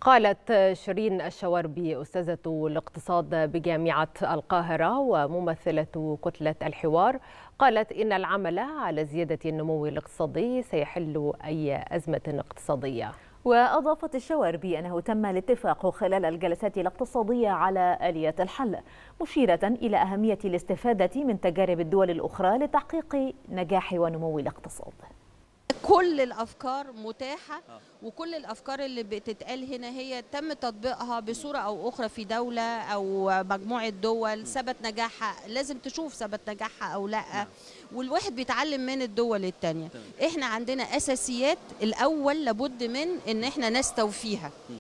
قالت شيرين الشواربي أستاذة الاقتصاد بجامعة القاهرة وممثلة كتلة الحوار قالت إن العمل على زيادة النمو الاقتصادي سيحل أي أزمة اقتصادية وأضافت الشواربي أنه تم الاتفاق خلال الجلسات الاقتصادية على آلية الحل مشيرة إلى أهمية الاستفادة من تجارب الدول الأخرى لتحقيق نجاح ونمو الاقتصاد كل الافكار متاحه وكل الافكار اللي بتتقال هنا هي تم تطبيقها بصوره او اخرى في دوله او مجموعه دول ثبت نجاحها لازم تشوف ثبت نجاحها او لا والواحد بيتعلم من الدول الثانيه احنا عندنا اساسيات الاول لابد من ان احنا نستوفيها